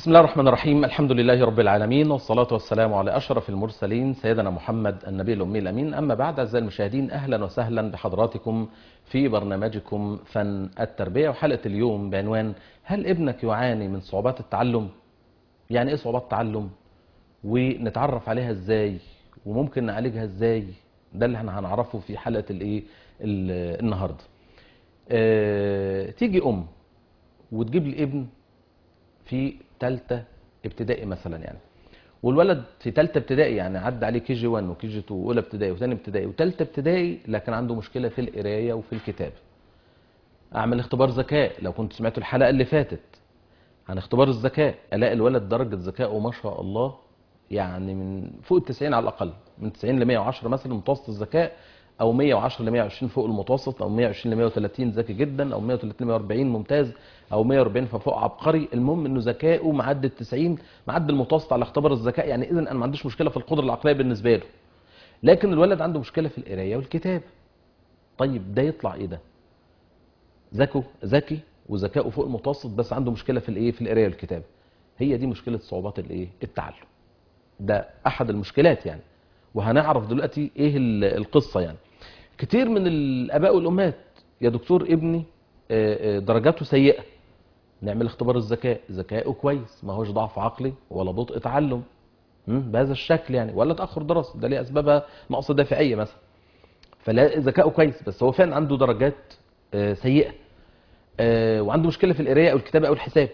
بسم الله الرحمن الرحيم الحمد لله رب العالمين والصلاة والسلام على أشرف المرسلين سيدنا محمد النبي الأمي الأمين أما بعد أعزائي المشاهدين أهلا وسهلا بحضراتكم في برنامجكم فن التربية وحلقة اليوم بعنوان هل ابنك يعاني من صعوبات التعلم؟ يعني إيه صعوبات التعلم؟ ونتعرف عليها إزاي؟ وممكن نعالجها إزاي؟ ده اللي احنا هنعرفه في حلقة الإيه ال- النهاردة. اه تيجي أم وتجيب لي ابن في تالتة ابتدائي مثلا يعني والولد في تالتة ابتدائي يعني عدى عليه كي جي 1 وكي جي 2 واولى ابتدائي وثاني ابتدائي وتالتة ابتدائي لكن عنده مشكلة في القراية وفي الكتابة اعمل اختبار ذكاء لو كنت سمعتوا الحلقة اللي فاتت عن اختبار الذكاء الاقي الولد درجة ذكائه ما شاء الله يعني من فوق ال 90 على الاقل من 90 ل 110 مثلا متوسط الذكاء او 110 ل 120 فوق المتوسط او 120 ل 130 ذكي جدا او 130 ل 140 ممتاز او 140 فوق عبقري المهم انه ذكائه معدي ال 90 معدي المتوسط على اختبار الذكاء يعني اذا انا ما عنديش مشكله في القدره العقليه بالنسبه له لكن الولد عنده مشكله في القرايه والكتابه طيب ده يطلع ايه ده ذكي ذكي وذكائه فوق المتوسط بس عنده مشكله في الايه في القرايه والكتابه هي دي مشكله صعوبات الايه التعلم ده احد المشكلات يعني وهنعرف دلوقتي ايه ال- القصه يعني كتير من الاباء والامهات يا دكتور ابني آه، آه، درجاته سيئه نعمل اختبار الذكاء ذكائه كويس ما هوش ضعف عقلي ولا بطء تعلم مم، بهذا الشكل يعني ولا تاخر دراسه ده ليه اسبابها نقص دافعيه مثلا فلا ذكائه كويس بس هو فعلا عنده درجات آه، سيئه آه، وعنده مشكله في القرايه او الكتابه او الحساب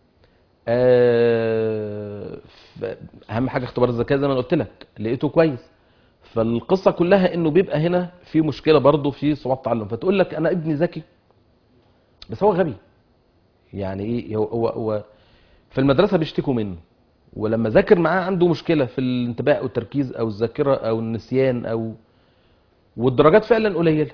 آه، ف- اهم حاجه اختبار الذكاء زي ما أنا قلت لك لقيته كويس فالقصه كلها انه بيبقى هنا في مشكله برضه في صعوبات تعلم فتقول لك انا ابني ذكي بس هو غبي يعني ايه هو هو, هو في المدرسه بيشتكوا منه ولما ذاكر معاه عنده مشكله في الانتباه او التركيز او الذاكره او النسيان او والدرجات فعلا قليله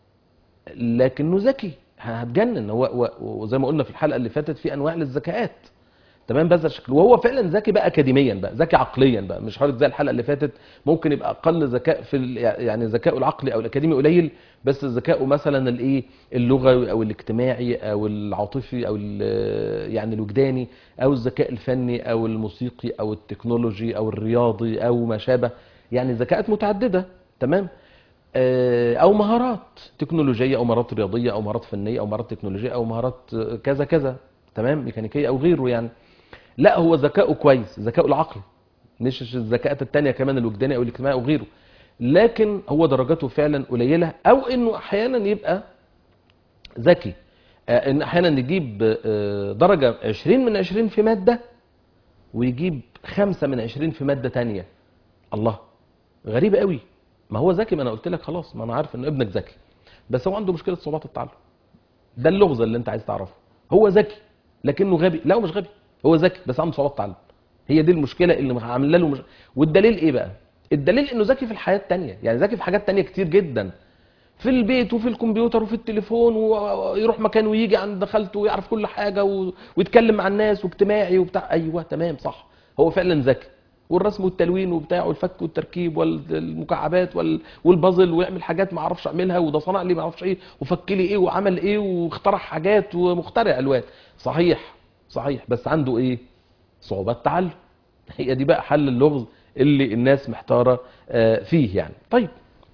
لكنه ذكي هتجنن هو هو- وزي ما قلنا في الحلقه اللي فاتت في انواع للذكاءات تمام بهذا الشكل وهو فعلا ذكي بقى اكاديميا بقى ذكي عقليا بقى مش حضرتك زي الحلقه اللي فاتت ممكن يبقى اقل ذكاء في ال- يعني ذكائه العقلي او الاكاديمي قليل بس ذكائه مثلا الايه اللغوي او الاجتماعي او العاطفي او ال- يعني الوجداني او الذكاء الفني او الموسيقي او التكنولوجي او الرياضي او ما شابه يعني ذكاءات متعدده تمام آه، او مهارات تكنولوجيه او مهارات رياضيه او مهارات فنيه او مهارات تكنولوجيه او مهارات آه، كذا كذا تمام ميكانيكيه او غيره يعني لا هو ذكائه كويس ذكائه العقلي مش الذكاءات التانية كمان الوجداني او الاجتماعي او غيره لكن هو درجاته فعلا قليله او انه احيانا يبقى ذكي آه، ان احيانا يجيب آه، درجه 20 من 20 في ماده ويجيب 5 من 20 في ماده تانية الله غريبه قوي ما هو ذكي ما انا قلت لك خلاص ما انا عارف ان ابنك ذكي بس هو عنده مشكله صعوبات التعلم ده اللغز اللي انت عايز تعرفه هو ذكي لكنه غبي لا هو مش غبي هو ذكي بس عنده صعوبات تعلم هي دي المشكله اللي عامله له مش... والدليل ايه بقى الدليل انه ذكي في الحياه التانية يعني ذكي في حاجات تانية كتير جدا في البيت وفي الكمبيوتر وفي التليفون ويروح مكان ويجي عند خالته ويعرف كل حاجه و... ويتكلم مع الناس واجتماعي وبتاع ايوه تمام صح هو فعلا ذكي والرسم والتلوين وبتاع والفك والتركيب والمكعبات وال... والبازل ويعمل حاجات ما اعرفش اعملها وده صنع لي ما اعرفش ايه وفك لي ايه وعمل ايه واخترع حاجات ومخترع الواد صحيح صحيح بس عنده ايه صعوبات تعلم هي دي بقى حل اللغز اللي الناس محتاره آه، فيه يعني طيب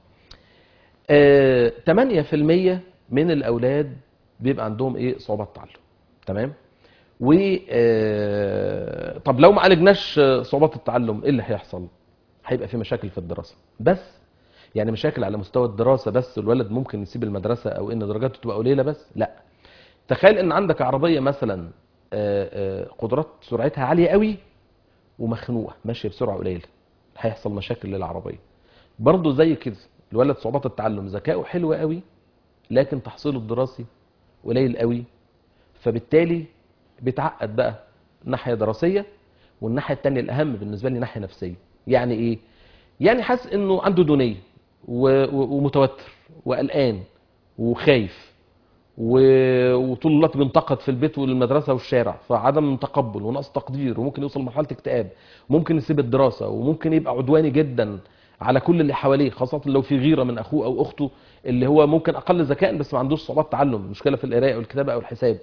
آه، 8% من الاولاد بيبقى عندهم ايه صعوبات تعلم تمام و آه، طب لو ما عالجناش آه، صعوبات التعلم ايه اللي هيحصل هيبقى في مشاكل في الدراسه بس يعني مشاكل على مستوى الدراسه بس الولد ممكن يسيب المدرسه او ان درجاته تبقى قليله بس لا تخيل ان عندك عربيه مثلا آه، آه، قدرات سرعتها عاليه قوي ومخنوقه ماشيه بسرعه قليله هيحصل مشاكل للعربيه برضه زي كده الولد صعوبات التعلم ذكائه حلو قوي لكن تحصيله الدراسي قليل قوي فبالتالي بيتعقد بقى ناحيه دراسيه والناحيه التانية الاهم بالنسبه لي ناحيه نفسيه يعني ايه يعني حاسس انه عنده دونيه و- و- ومتوتر وقلقان وخايف و- وطول الوقت بينتقد في البيت والمدرسه والشارع فعدم تقبل ونقص تقدير وممكن يوصل لمرحله اكتئاب ممكن يسيب الدراسه وممكن يبقى عدواني جدا على كل اللي حواليه خاصه لو في غيره من اخوه او اخته اللي هو ممكن اقل ذكاء بس ما عندوش صعوبات تعلم مشكله في القراءه او الكتابه او الحساب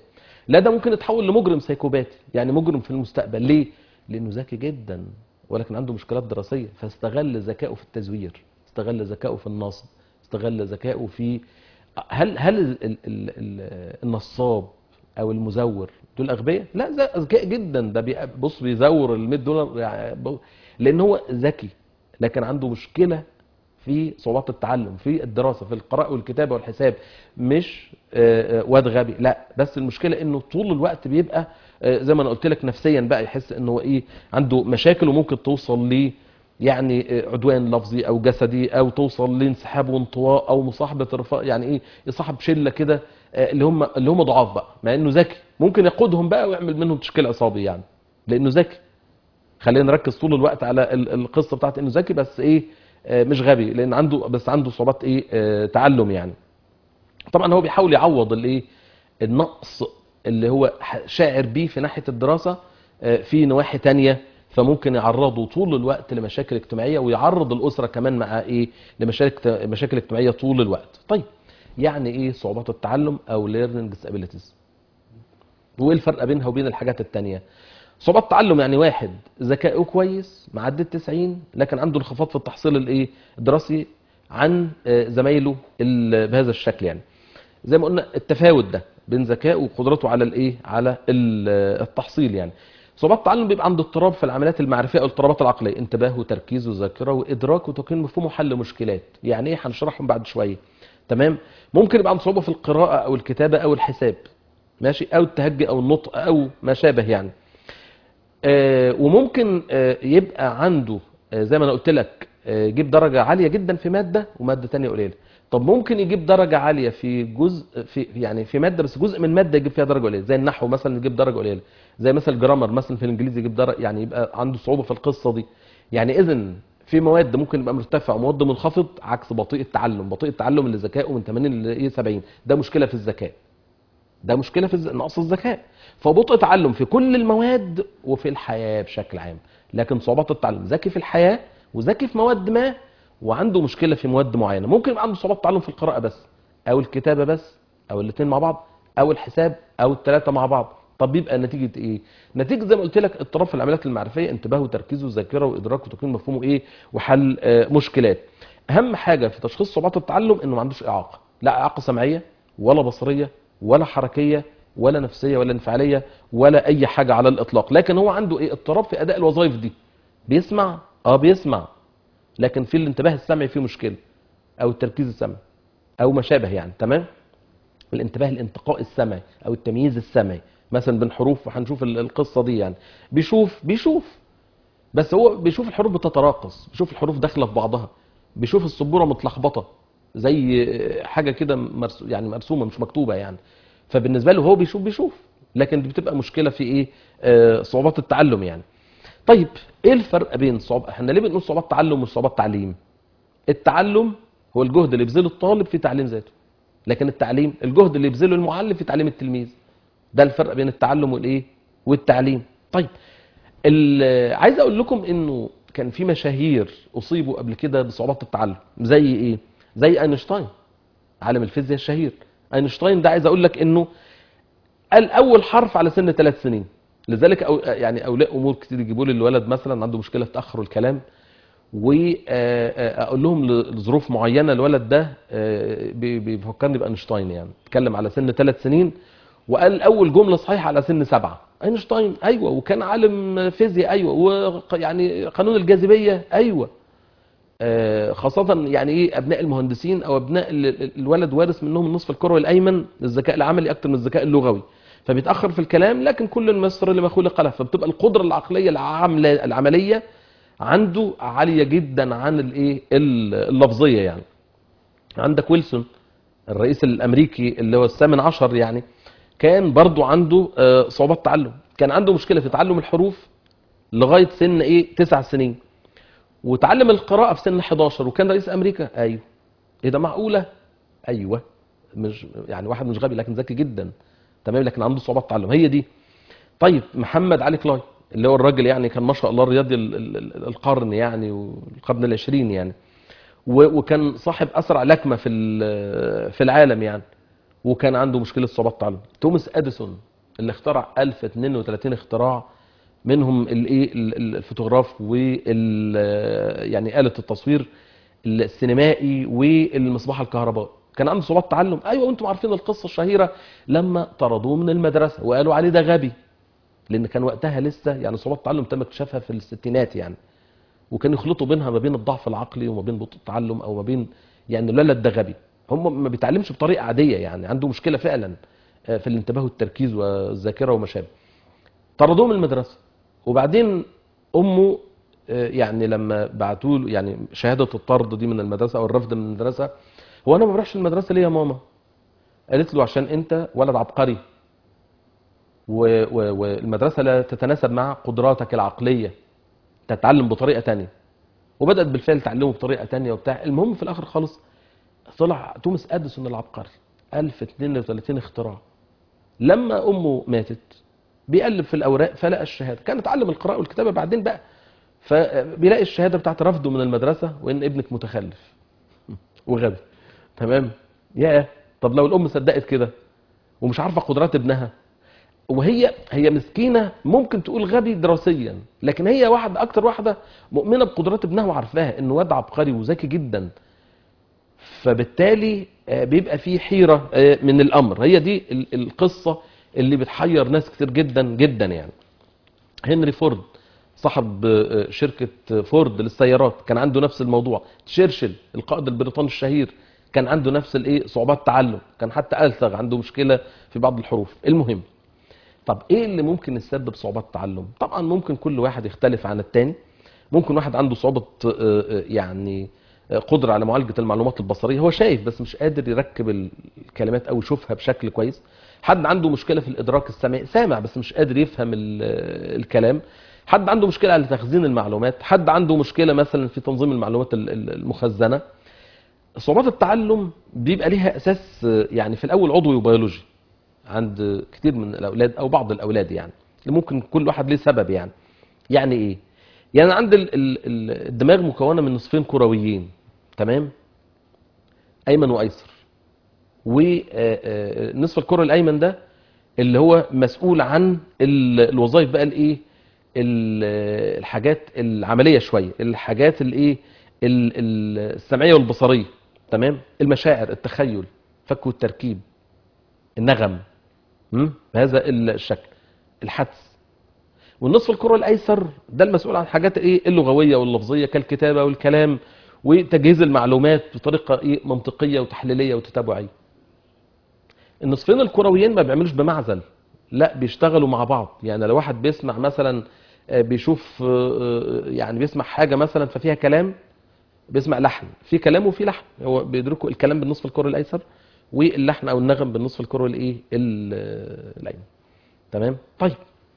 لا ده ممكن يتحول لمجرم سيكوباتي يعني مجرم في المستقبل ليه لانه ذكي جدا ولكن عنده مشكلات دراسيه فاستغل ذكائه في التزوير استغل ذكائه في النصب استغل ذكائه في هل هل ال- ال- ال- النصاب او المزور دول اغبياء لا ده اذكياء جدا ده بي- بص بيزور ال 100 دولار يعني ب- لان هو ذكي لكن عنده مشكله في صعوبات التعلم في الدراسه في القراءه والكتابه والحساب مش آه، آه، واد غبي لا بس المشكله انه طول الوقت بيبقى آه، زي ما انا قلت لك نفسيا بقى يحس انه هو ايه عنده مشاكل وممكن توصل ل يعني آه، عدوان لفظي او جسدي او توصل لانسحاب وانطواء او مصاحبه رفاق يعني ايه يصاحب شله كده آه، اللي هم اللي هم ضعاف بقى مع انه ذكي ممكن يقودهم بقى ويعمل منهم تشكيل عصابي يعني لانه ذكي خلينا نركز طول الوقت على ال- القصه بتاعت انه ذكي بس ايه آه، مش غبي لان عنده بس عنده صعوبات ايه آه، تعلم يعني طبعا هو بيحاول يعوض الايه النقص اللي هو ح- شاعر بيه في ناحيه الدراسه آه، في نواحي تانية فممكن يعرضه طول الوقت لمشاكل اجتماعيه ويعرض الاسره كمان مع ايه لمشاكل مشاكل اجتماعيه طول الوقت طيب يعني ايه صعوبات التعلم او learning disabilities وايه الفرق بينها وبين الحاجات التانية صعوبات التعلم يعني واحد ذكائه كويس معدي ال 90 لكن عنده انخفاض في التحصيل الايه الدراسي عن آه، زمايله ال- بهذا الشكل يعني زي ما قلنا التفاوت ده بين ذكائه وقدرته على الايه على ال- التحصيل يعني صعوبات التعلم بيبقى عنده اضطراب في العمليات المعرفيه او الاضطرابات العقليه انتباه وتركيز وذاكره وادراك وتقييم مفهوم وحل مشكلات يعني ايه هنشرحهم بعد شويه تمام ممكن يبقى عنده صعوبه في القراءه او الكتابه او الحساب ماشي او التهجي او النطق او ما شابه يعني آه، وممكن آه، يبقى عنده آه، زي ما انا قلت لك آه، يجيب درجه عاليه جدا في ماده وماده تانية قليله طب ممكن يجيب درجه عاليه في جزء في يعني في ماده بس جزء من ماده يجيب فيها درجه قليله زي النحو مثلا يجيب درجه قليله زي مثلا الجرامر مثلا في الانجليزي يجيب درجه يعني يبقى عنده صعوبه في القصه دي يعني اذا في مواد ممكن يبقى مرتفع ومواد منخفض عكس بطيء التعلم بطيء التعلم اللي ذكائه من 80 ل 70 ده مشكله في الذكاء ده مشكله في الز- نقص الذكاء فبطء تعلم في كل المواد وفي الحياه بشكل عام لكن صعوبات التعلم ذكي في الحياه وذكي في مواد ما وعنده مشكله في مواد معينه ممكن يبقى عنده صعوبات تعلم في القراءه بس او الكتابه بس او الاثنين مع بعض او الحساب او الثلاثه مع بعض طب بيبقى نتيجه ايه نتيجه زي ما قلت لك اضطراب في العمليات المعرفيه انتباه وتركيز وذاكره وادراك وتقييم مفهومه ايه وحل آه، مشكلات اهم حاجه في تشخيص صعوبات التعلم انه ما عندوش اعاقه لا اعاقه سمعيه ولا بصريه ولا حركيه ولا نفسيه ولا انفعاليه ولا اي حاجه على الاطلاق لكن هو عنده ايه اضطراب في اداء الوظائف دي بيسمع اه بيسمع لكن في الانتباه السمعي فيه مشكله او التركيز السمعي او ما شابه يعني تمام الانتباه الانتقاء السمعي او التمييز السمعي مثلا بين حروف وهنشوف ال- القصه دي يعني بيشوف بيشوف بس هو بيشوف الحروف بتتراقص بيشوف الحروف داخله في بعضها بيشوف السبوره متلخبطه زي حاجه كده مرسو يعني مرسومه مش مكتوبه يعني فبالنسبه له هو بيشوف بيشوف لكن دي بتبقى مشكله في ايه آه صعوبات التعلم يعني طيب ايه الفرق بين صعوبات احنا ليه بنقول صعوبات تعلم وصعوبات تعليم التعلم هو الجهد اللي يبذله الطالب في تعليم ذاته لكن التعليم الجهد اللي يبذله المعلم في تعليم التلميذ ده الفرق بين التعلم والايه والتعليم طيب ال- عايز اقول لكم انه كان في مشاهير اصيبوا قبل كده بصعوبات التعلم زي ايه زي اينشتاين عالم الفيزياء الشهير اينشتاين ده عايز اقول لك انه قال اول حرف على سن ثلاث سنين لذلك أو يعني اولياء امور كتير يجيبوا لي الولد مثلا عنده مشكله في تاخر الكلام واقول لهم لظروف معينه الولد ده آه، بي- بيفكرني باينشتاين يعني اتكلم على سن ثلاث سنين وقال اول جمله صحيحه على سن سبعه اينشتاين ايوه وكان عالم فيزياء ايوه ويعني قانون الجاذبيه ايوه آه، خاصة يعني ايه ابناء المهندسين او ابناء ال- ال- الولد وارث منهم النصف الكروي الايمن الذكاء العملي اكتر من الذكاء اللغوي فبيتاخر في الكلام لكن كل مصر لما خلق له فبتبقى القدره العقليه العامله العمليه عنده عاليه جدا عن الايه ال- اللفظيه يعني عندك ويلسون الرئيس الامريكي اللي هو الثامن عشر يعني كان برضو عنده آه، صعوبات تعلم كان عنده مشكله في تعلم الحروف لغايه سن ايه تسع سنين وتعلم القراءه في سن 11 وكان رئيس امريكا ايوه ايه ده معقوله ايوه مش يعني واحد مش غبي لكن ذكي جدا تمام لكن عنده صعوبات تعلم هي دي طيب محمد علي كلاي اللي هو الراجل يعني كان ما شاء الله الرياضي ال- ال- ال- القرن يعني والقرن العشرين يعني و- وكان صاحب اسرع لكمه في ال- في العالم يعني وكان عنده مشكله صعوبات تعلم توماس اديسون اللي اخترع 1032 اختراع منهم الايه ال- ال- الفوتوغراف وال يعني آلة التصوير السينمائي والمصباح الكهربائي كان عنده صعوبات تعلم ايوه وانتم عارفين القصه الشهيره لما طردوه من المدرسه وقالوا عليه ده غبي لان كان وقتها لسه يعني صعوبات التعلم تم اكتشافها في الستينات يعني وكانوا يخلطوا بينها ما بين الضعف العقلي وما بين بطء التعلم او ما بين يعني الولد ده غبي هم ما بيتعلمش بطريقه عاديه يعني عنده مشكله فعلا آه، في الانتباه والتركيز والذاكره وما شابه طردوه من المدرسه وبعدين امه آه، يعني لما بعتوا له يعني شهاده الطرد دي من المدرسه او الرفض من المدرسه هو انا ما بروحش المدرسه ليه يا ماما قالت له عشان انت ولد عبقري و- و- والمدرسه لا تتناسب مع قدراتك العقليه تتعلم بطريقه تانية وبدات بالفعل تعلمه بطريقه تانية وبتاع المهم في الاخر خالص طلع توماس اديسون العبقري 1032 اختراع لما امه ماتت بيقلب في الاوراق فلقى الشهاده كان اتعلم القراءه والكتابه بعدين بقى فبيلاقي الشهاده بتاعت رفضه من المدرسه وان ابنك متخلف وغبي تمام يا طب لو الام صدقت كده ومش عارفه قدرات ابنها وهي هي مسكينه ممكن تقول غبي دراسيا لكن هي واحده اكتر واحده مؤمنه بقدرات ابنها وعارفاها انه واد عبقري وذكي جدا فبالتالي آه، بيبقى في حيره آه، من الامر هي دي ال- القصه اللي بتحير ناس كتير جدا جدا يعني هنري فورد صاحب آه، شركة فورد للسيارات كان عنده نفس الموضوع تشرشل القائد البريطاني الشهير كان عنده نفس الايه صعوبات تعلم كان حتى ألسغ عنده مشكلة في بعض الحروف المهم طب ايه اللي ممكن يسبب صعوبات تعلم طبعا ممكن كل واحد يختلف عن التاني ممكن واحد عنده صعوبة آه، آه، يعني آه، قدرة على معالجة المعلومات البصرية هو شايف بس مش قادر يركب الكلمات او يشوفها بشكل كويس حد عنده مشكلة في الإدراك السمعي سامع بس مش قادر يفهم ال- الكلام حد عنده مشكلة على تخزين المعلومات حد عنده مشكلة مثلا في تنظيم المعلومات ال- ال- المخزنة صعوبات التعلم بيبقى ليها أساس آه، يعني في الأول عضوي وبيولوجي عند كتير من الأولاد أو بعض الأولاد يعني اللي ممكن كل واحد ليه سبب يعني يعني إيه؟ يعني عند ال- ال- ال- الدماغ مكونة من نصفين كرويين تمام؟ أيمن وأيسر والنصف الكرة الايمن ده اللي هو مسؤول عن ال- الوظائف بقى الايه ال- الحاجات العمليه شويه الحاجات الايه ال- ال- السمعيه والبصريه تمام المشاعر التخيل فك والتركيب النغم م? بهذا الشكل الحدس والنصف الكرة الايسر ده المسؤول عن حاجات ايه اللغويه واللفظيه كالكتابه والكلام وتجهيز المعلومات بطريقه ايه منطقيه وتحليليه وتتابعيه النصفين الكرويين ما بيعملوش بمعزل لا بيشتغلوا مع بعض يعني لو واحد بيسمع مثلا آه، بيشوف آه، آه، يعني بيسمع حاجه مثلا ففيها كلام بيسمع لحن في كلام وفي لحن هو بيدركوا الكلام بالنصف الكري الايسر واللحن او النغم بالنصف الكري الايه ال- الايمن تمام طيب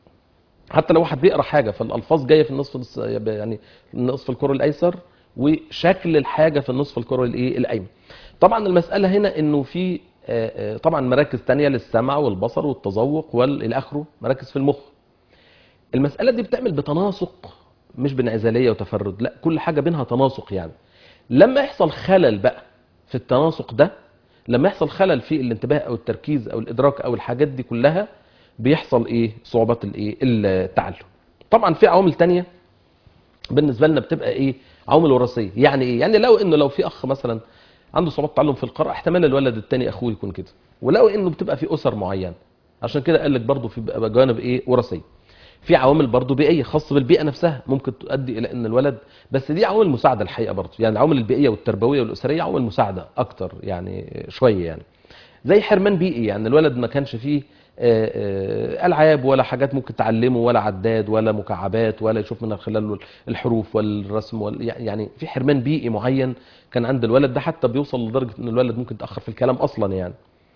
حتى لو واحد بيقرا حاجه فالالفاظ جايه في النصف الس- يعني النصف الكري الايسر وشكل الحاجه في النصف الكري الايه الايمن طبعا المساله هنا انه في آه، آه، طبعا مراكز تانية للسمع والبصر والتذوق والى اخره مراكز في المخ المساله دي بتعمل بتناسق مش بانعزاليه وتفرد لا كل حاجه بينها تناسق يعني لما يحصل خلل بقى في التناسق ده لما يحصل خلل في الانتباه او التركيز او الادراك او الحاجات دي كلها بيحصل ايه صعوبات الايه التعلم طبعا في عوامل تانية بالنسبه لنا بتبقى ايه عوامل وراثيه يعني ايه يعني لو انه لو في اخ مثلا عنده صعوبات تعلم في القراءه احتمال الولد التاني اخوه يكون كده ولو انه بتبقى في اسر معينه عشان كده قال لك برضه في بقى جوانب ايه وراثيه في عوامل برضه بيئيه خاصه بالبيئه نفسها ممكن تؤدي الى ان الولد بس دي عوامل مساعده الحقيقه برضه يعني العوامل البيئيه والتربويه والاسريه عوامل مساعده اكتر يعني شويه يعني زي حرمان بيئي يعني الولد ما كانش فيه آه، آه، العاب ولا حاجات ممكن تعلمه ولا عداد ولا مكعبات ولا يشوف من خلال الحروف والرسم وال... يعني في حرمان بيئي معين كان عند الولد ده حتى بيوصل لدرجه ان الولد ممكن يتاخر في الكلام اصلا يعني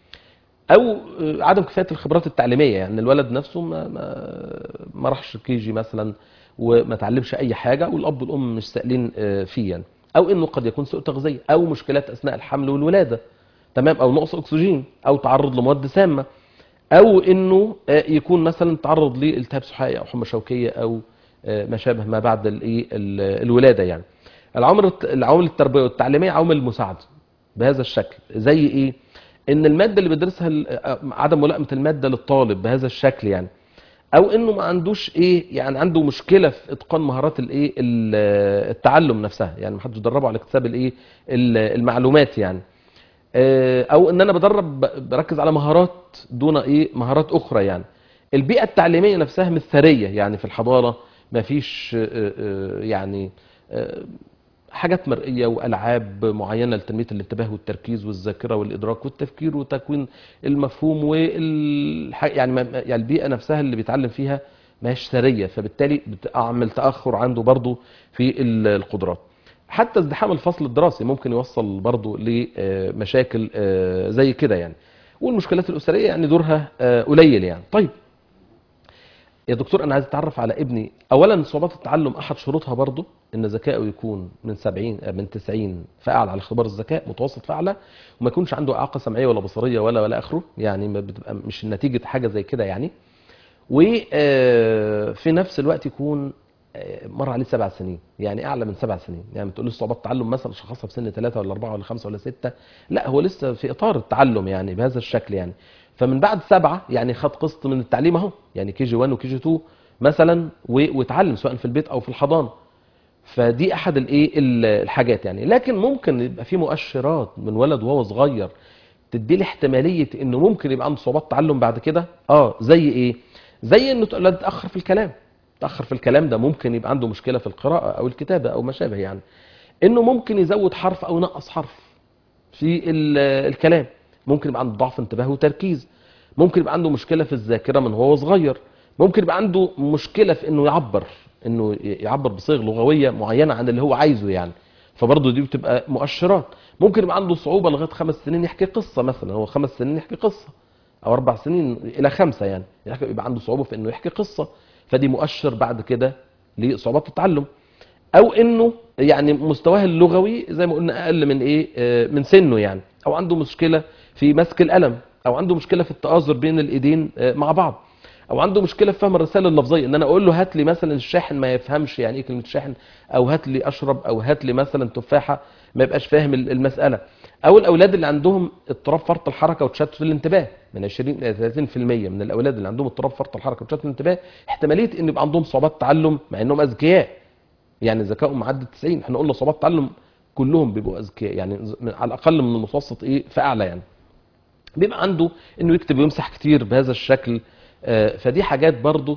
او آه، عدم كفايه الخبرات التعليميه يعني الولد نفسه ما ما, ما راحش كيجي مثلا وما تعلمش اي حاجه والاب والام مش سائلين آه، فيه يعني او انه قد يكون سوء تغذيه او مشكلات اثناء الحمل والولاده تمام او نقص اكسجين او تعرض لمواد سامه او انه آه، يكون مثلا تعرض لالتهاب سحائي او حمى شوكيه او آه، ما شابه ما بعد الايه ال- الولاده يعني العوامل العوامل التربويه والتعليميه عوامل مساعده بهذا الشكل زي ايه ان الماده اللي بيدرسها ال- آه، عدم ملائمه الماده للطالب بهذا الشكل يعني او انه ما عندوش ايه يعني عنده مشكله في اتقان مهارات الايه ال- التعلم نفسها يعني ما حدش دربه على اكتساب الايه ال- المعلومات يعني آه، او ان انا بدرب ب- بركز على مهارات دون ايه مهارات اخرى يعني البيئه التعليميه نفسها مش ثريه يعني في الحضانه ما فيش آه، آه، يعني آه، حاجات مرئيه والعاب معينه لتنميه الانتباه والتركيز والذاكره والادراك والتفكير وتكوين المفهوم وال يعني ما- يعني البيئه نفسها اللي بيتعلم فيها ما هيش ثريه فبالتالي بتعمل تاخر عنده برضه في ال- القدرات حتى ازدحام الفصل الدراسي ممكن يوصل برضه لمشاكل آه، زي كده يعني والمشكلات الاسريه يعني دورها آه، قليل يعني طيب يا دكتور انا عايز اتعرف على ابني اولا صعوبات التعلم احد شروطها برضه ان ذكائه يكون من 70 آه، من 90 فاعلى على اختبار الذكاء متوسط فاعلى وما يكونش عنده اعاقه سمعيه ولا بصريه ولا ولا اخره يعني ما بتبقى مش نتيجه حاجه زي كده يعني وفي نفس الوقت يكون آه، مر عليه سبع سنين يعني اعلى من سبع سنين يعني ما تقولوش صعوبات تعلم مثلا شخصها في سن ثلاثه ولا اربعه ولا خمسه ولا سته لا هو لسه في اطار التعلم يعني بهذا الشكل يعني فمن بعد سبعه يعني خد قسط من التعليم اهو يعني كي جي 1 وكي جي 2 مثلا و- واتعلم سواء في البيت او في الحضانه فدي احد الايه ال- الحاجات يعني لكن ممكن يبقى في مؤشرات من ولد وهو صغير تدي لي احتماليه انه ممكن يبقى عنده صعوبات تعلم بعد كده اه زي ايه زي انه الولد اتاخر في الكلام اتاخر في الكلام ده ممكن يبقى عنده مشكله في القراءه او الكتابه او ما شابه يعني انه ممكن يزود حرف او ينقص حرف في ال- الكلام ممكن يبقى عنده ضعف انتباه وتركيز ممكن يبقى عنده مشكله في الذاكره من هو صغير ممكن يبقى عنده مشكله في انه يعبر انه يعبر بصيغ لغويه معينه عن اللي هو عايزه يعني فبرضه دي بتبقى مؤشرات ممكن يبقى عنده صعوبه لغايه خمس سنين يحكي قصه مثلا هو خمس سنين يحكي قصه او اربع سنين الى خمسه يعني يحكي- يبقى عنده صعوبه في انه يحكي قصه فدي مؤشر بعد كده لصعوبات التعلم او انه يعني مستواه اللغوي زي ما قلنا اقل من ايه آه، من سنه يعني او عنده مشكله في مسك القلم او عنده مشكله في التآزر بين الايدين آه، مع بعض او عنده مشكله في فهم الرسائل اللفظيه ان انا اقول له هات لي مثلا الشاحن ما يفهمش يعني ايه كلمه شاحن او هات لي اشرب او هات لي مثلا تفاحه ما يبقاش فاهم ال- المساله او الاولاد اللي عندهم اضطراب فرط الحركه وتشتت في الانتباه من 20 الى 30% من الاولاد اللي عندهم اضطراب فرط الحركه وتشتت في الانتباه احتماليه ان يبقى عندهم صعوبات تعلم مع انهم اذكياء يعني ذكائهم معدي 90 احنا قلنا صعوبات تعلم كلهم بيبقوا اذكياء يعني ز- من- على الاقل من المتوسط ايه فاعلى يعني بيبقى عنده انه يكتب ويمسح كتير بهذا الشكل آه، فدي حاجات برضو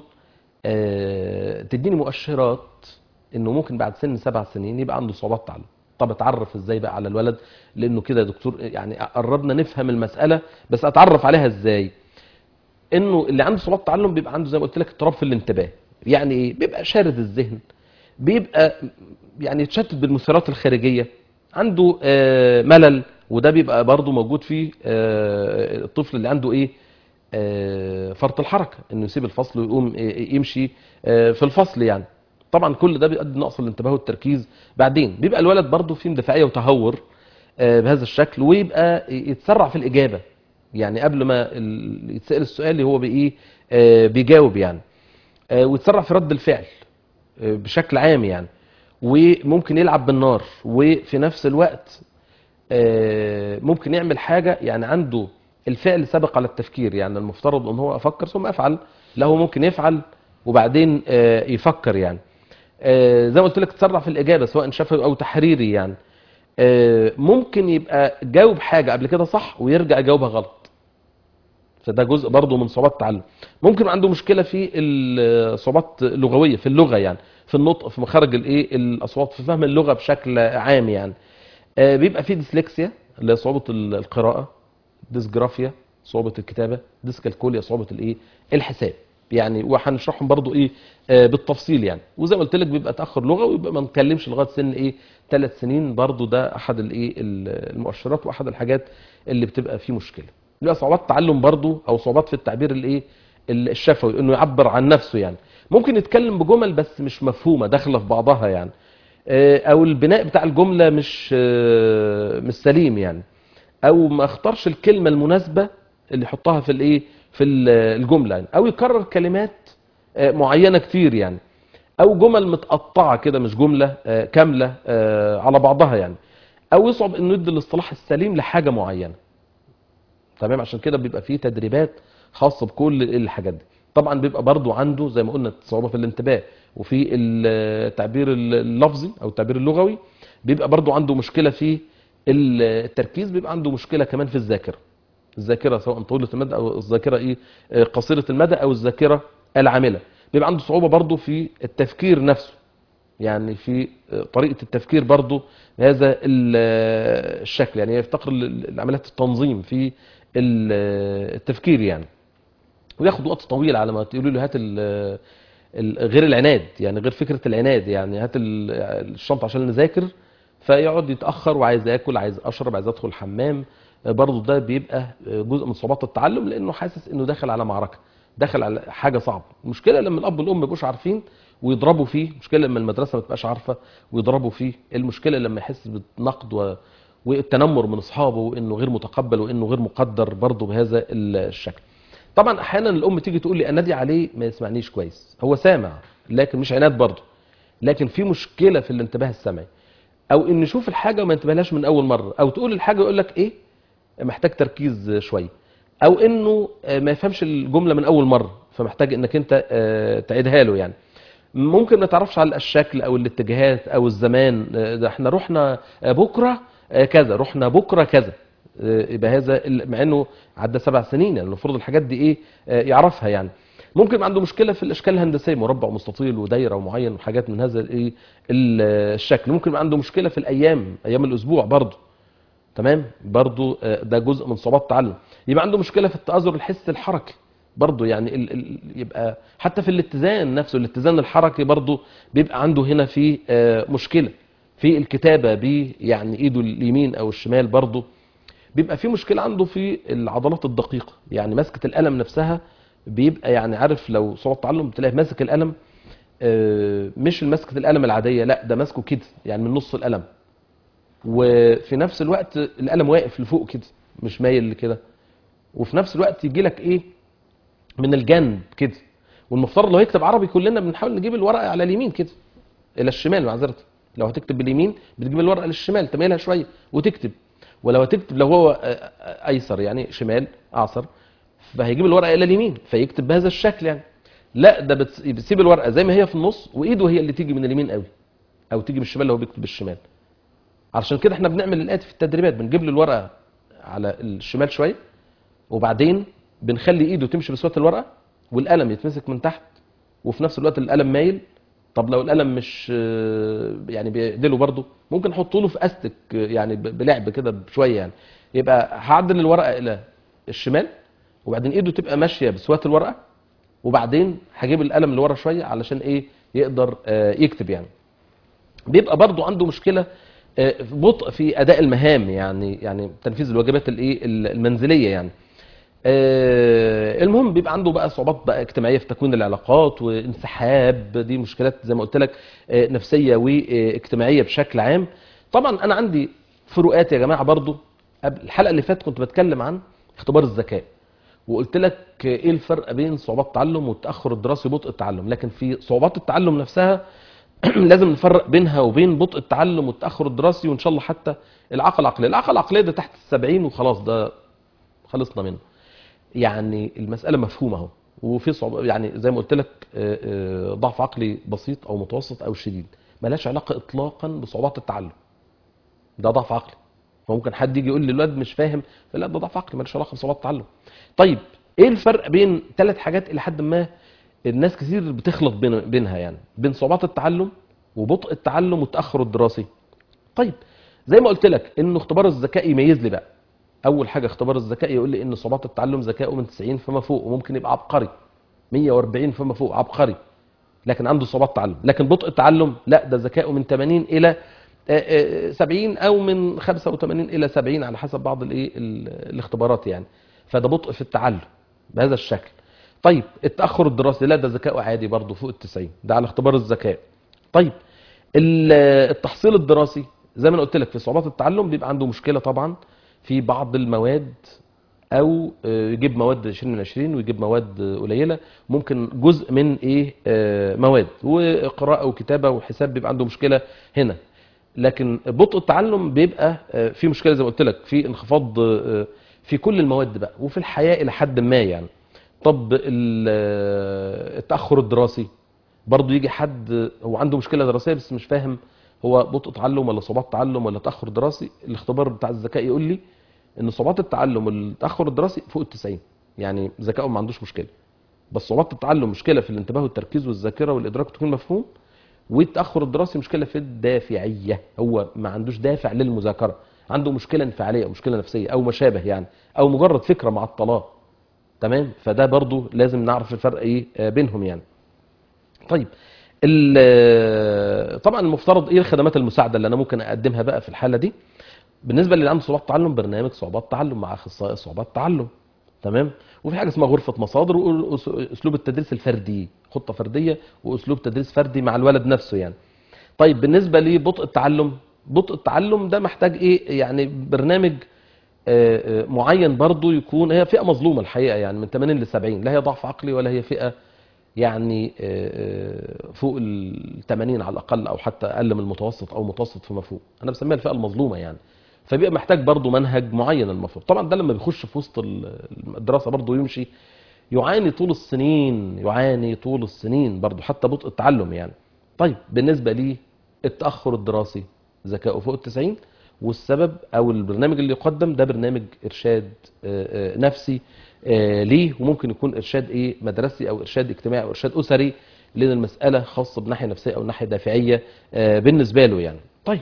آه، تديني مؤشرات انه ممكن بعد سن سبع سنين يبقى عنده صعوبات تعلم طب اتعرف ازاي بقى على الولد لانه كده يا دكتور يعني قربنا نفهم المساله بس اتعرف عليها ازاي انه اللي عنده صعوبات تعلم بيبقى عنده زي ما قلت لك اضطراب في الانتباه يعني ايه بيبقى شارد الذهن بيبقى يعني يتشتت بالمثيرات الخارجيه عنده آه، ملل وده بيبقى برضه موجود في آه، الطفل اللي عنده ايه آه، فرط الحركه انه يسيب الفصل ويقوم آه، يمشي آه، في الفصل يعني طبعا كل ده بيؤدي نقص الانتباه والتركيز بعدين بيبقى الولد برضه فيه اندفاعيه وتهور آه، بهذا الشكل ويبقى يتسرع في الاجابه يعني قبل ما ال- يتسال السؤال هو بايه آه، بيجاوب يعني آه، ويتسرع في رد الفعل آه، بشكل عام يعني وممكن يلعب بالنار وفي نفس الوقت آه، ممكن يعمل حاجة يعني عنده الفعل سبق على التفكير يعني المفترض ان هو افكر ثم افعل لا هو ممكن يفعل وبعدين آه، يفكر يعني آه، زي ما قلت لك تسرع في الاجابه سواء شفوي او تحريري يعني آه، ممكن يبقى جاوب حاجه قبل كده صح ويرجع يجاوبها غلط فده جزء برضه من صعوبات التعلم ممكن يبقى عنده مشكله في الصعوبات اللغويه في اللغه يعني في النطق في مخارج الايه الاصوات في فهم اللغه بشكل عام يعني آه، بيبقى في ديسلكسيا اللي هي صعوبه ال- القراءه ديسجرافيا صعوبه الكتابه ديسكالكوليا صعوبه الايه الحساب يعني وهنشرحهم برضو ايه آه بالتفصيل يعني وزي ما قلت لك بيبقى تاخر لغه ويبقى ما نتكلمش لغايه سن ايه ثلاث سنين برضو ده احد الايه ال- المؤشرات واحد الحاجات اللي بتبقى فيه مشكله بيبقى صعوبات تعلم برضو او صعوبات في التعبير الايه ال- الشفوي انه يعبر عن نفسه يعني ممكن يتكلم بجمل بس مش مفهومه داخله في بعضها يعني آه، او البناء بتاع الجمله مش آه، مش سليم يعني او ما اختارش الكلمه المناسبه اللي يحطها في الايه في ال- الجمله يعني او يكرر كلمات آه، معينه كتير يعني او جمل متقطعه كده مش جمله آه، كامله آه، على بعضها يعني او يصعب انه يدي الاصطلاح السليم لحاجه معينه تمام عشان كده بيبقى فيه تدريبات خاصه بكل الحاجات دي طبعا بيبقى برضو عنده زي ما قلنا صعوبه في الانتباه وفي التعبير اللفظي او التعبير اللغوي بيبقى برضو عنده مشكله في التركيز بيبقى عنده مشكله كمان في الذاكره الذاكره سواء طويله المدى او الذاكره ايه آه، قصيره المدى او الذاكره العامله بيبقى عنده صعوبه برضو في التفكير نفسه يعني في آه، طريقه التفكير برضو بهذا ال- آه، الشكل يعني يفتقر ل- لعمليات التنظيم في ال- آه، التفكير يعني وياخد وقت طويل على ما تقولوا له هات ال- ال- غير العناد يعني غير فكره العناد يعني هات ال- الشنطه عشان نذاكر فيقعد يتاخر وعايز ياكل عايز اشرب عايز ادخل الحمام برضه ده بيبقى جزء من صعوبات التعلم لانه حاسس انه داخل على معركه داخل على حاجه صعبه المشكله لما الاب والام ما يبقوش عارفين ويضربوا فيه المشكله لما المدرسه ما تبقاش عارفه ويضربوا فيه المشكله لما يحس بالنقد و... والتنمر من اصحابه وانه غير متقبل وانه غير مقدر برضه بهذا الشكل طبعا احيانا الام تيجي تقول لي انادي عليه ما يسمعنيش كويس هو سامع لكن مش عناد برضه لكن في مشكله في الانتباه السمعي او ان يشوف الحاجه وما ينتبهلهاش من اول مره او تقول الحاجه يقول لك ايه محتاج تركيز شويه او انه آه، ما يفهمش الجمله من اول مره فمحتاج انك انت آه، تعيدها له يعني ممكن ما تعرفش على الشكل او الاتجاهات او الزمان آه، ده احنا رحنا آه، بكره آه، كذا رحنا بكره كذا آه، يبقى هذا ال- مع انه عدى سبع سنين يعني المفروض الحاجات دي ايه آه، يعرفها يعني ممكن يبقى عنده مشكله في الاشكال الهندسيه مربع ومستطيل ودايره ومعين وحاجات من هذا الايه ال- الشكل ممكن يبقى عنده مشكله في الايام ايام الاسبوع برضه تمام برضو آه، ده جزء من صعوبات التعلم يبقى عنده مشكله في التاثر الحسي الحركي برضو يعني ال ال يبقى حتى في الاتزان نفسه الاتزان الحركي برضو بيبقى عنده هنا في آه، مشكله في الكتابه ب يعني ايده اليمين او الشمال برضو بيبقى في مشكله عنده في العضلات الدقيقه يعني مسكه القلم نفسها بيبقى يعني عارف لو صعوبه تعلم تلاقي ماسك القلم آه، مش مسكه القلم العاديه لا ده ماسكه كده يعني من نص القلم وفي نفس الوقت القلم واقف لفوق كده مش مايل كده وفي نفس الوقت يجي لك ايه من الجنب كده والمفترض لو هيكتب عربي كلنا بنحاول نجيب الورقه على اليمين كده الى الشمال معذره لو هتكتب باليمين بتجيب الورقه للشمال تميلها شويه وتكتب ولو هتكتب لو هو آه، آه، ايسر يعني شمال اعصر فهيجيب الورقه الى اليمين فيكتب بهذا الشكل يعني لا ده بتس- بتسيب الورقه زي ما هي في النص وايده هي اللي تيجي من اليمين قوي او تيجي من الشمال لو هو بيكتب بالشمال علشان كده احنا بنعمل الاتي في التدريبات بنجيب له الورقه على الشمال شويه وبعدين بنخلي ايده تمشي بسويه الورقه والقلم يتمسك من تحت وفي نفس الوقت القلم مايل طب لو القلم مش آه، يعني بيعدله برضه ممكن احطه له في استك آه، يعني ب- بلعب كده بشويه يعني يبقى هعدل الورقه الى الشمال وبعدين ايده تبقى ماشيه بسويه الورقه وبعدين هجيب القلم لورا شويه علشان ايه يقدر آه، يكتب يعني بيبقى برضو عنده مشكله آه، بطء في اداء المهام يعني يعني تنفيذ الواجبات الايه المنزليه يعني آه، المهم بيبقى عنده بقى صعوبات بقى اجتماعيه في تكوين العلاقات وانسحاب دي مشكلات زي ما قلت لك آه، نفسيه واجتماعيه بشكل عام طبعا انا عندي فروقات يا جماعه برضو قبل الحلقه اللي فاتت كنت بتكلم عن اختبار الذكاء وقلت لك ايه الفرق بين صعوبات التعلم والتاخر الدراسي وبطء التعلم لكن في صعوبات التعلم نفسها لازم نفرق بينها وبين بطء التعلم والتاخر الدراسي وان شاء الله حتى العقل العقليه العقل العقليه ده تحت السبعين وخلاص ده خلصنا منه يعني المساله مفهومه اهو وفي صعوبه يعني زي ما قلت لك آه، آه، ضعف عقلي بسيط او متوسط او شديد ملهاش علاقه اطلاقا بصعوبات التعلم ده ضعف عقلي فممكن حد يجي يقول لي الواد مش فاهم لا ده ضعف عقلي ملوش علاقه بصعوبات التعلم طيب ايه الفرق بين ثلاث حاجات الى حد ما الناس كتير بتخلط بين بينها يعني بين صعوبات التعلم وبطء التعلم والتاخر الدراسي طيب زي ما قلت لك انه اختبار الذكاء يميز لي بقى اول حاجه اختبار الذكاء يقول لي ان صعوبات التعلم ذكائه من 90 فما فوق وممكن يبقى عبقري 140 فما فوق عبقري لكن عنده صعوبات تعلم لكن بطء التعلم لا ده ذكائه من 80 الى آه، آه، 70 او من 85 الى 70 على حسب بعض الايه ال- الاختبارات يعني فده بطء في التعلم بهذا الشكل طيب التاخر الدراسي لا ده ذكائه عادي برضه فوق ال 90 ده على اختبار الذكاء طيب ال- التحصيل الدراسي زي ما انا قلت لك في صعوبات التعلم بيبقى عنده مشكله طبعا في بعض المواد او آه، يجيب مواد 20 من 20 ويجيب مواد آه، قليله ممكن جزء من ايه آه، مواد وقراءه وكتابه وحساب بيبقى عنده مشكله هنا لكن بطء التعلم بيبقى آه، في مشكله زي ما قلت لك في انخفاض آه، في كل المواد بقى وفي الحياه الى حد ما يعني طب ال- التاخر الدراسي برضه يجي حد هو عنده مشكله دراسيه بس مش فاهم هو بطء تعلم ولا صعوبات تعلم ولا تاخر دراسي الاختبار بتاع الذكاء يقول لي ان صعوبات التعلم والتاخر الدراسي فوق ال 90 يعني ذكائه ما عندوش مشكله بس صعوبات التعلم مشكله في الانتباه والتركيز والذاكره والادراك والتكوين المفهوم والتاخر الدراسي مشكله في الدافعيه هو ما عندوش دافع للمذاكره عنده مشكله انفعاليه او مشكله نفسيه او ما شابه يعني او مجرد فكره مع الطلاق تمام فده برضو لازم نعرف الفرق ايه آه، بينهم يعني طيب ال- طبعا المفترض ايه الخدمات المساعده اللي انا ممكن اقدمها بقى في الحاله دي بالنسبه للي عنده صعوبات تعلم برنامج صعوبات تعلم مع اخصائي صعوبات تعلم تمام وفي حاجه اسمها غرفه مصادر واسلوب التدريس الفردي خطه فرديه واسلوب تدريس فردي مع الولد نفسه يعني طيب بالنسبه لبطء التعلم بطء التعلم ده محتاج ايه يعني برنامج آه، آه، معين برضو يكون هي فئه مظلومه الحقيقه يعني من 80 ل 70 لا هي ضعف عقلي ولا هي فئه يعني آه، آه، فوق ال 80 على الاقل او حتى اقل من المتوسط او متوسط في مفهوم انا بسميها الفئه المظلومه يعني فبيبقى محتاج برضو منهج معين المفروض طبعا ده لما بيخش في وسط ال- الدراسه برضو يمشي يعاني طول السنين يعاني طول السنين برضو حتى بطء التعلم يعني طيب بالنسبه لي التاخر الدراسي ذكائه فوق ال 90 والسبب او البرنامج اللي يقدم ده برنامج ارشاد آه، آه، نفسي آه، ليه وممكن يكون ارشاد ايه مدرسي او ارشاد اجتماعي او ارشاد اسري لان المساله خاصه بناحيه نفسيه او ناحيه دافعيه آه، بالنسبه له يعني طيب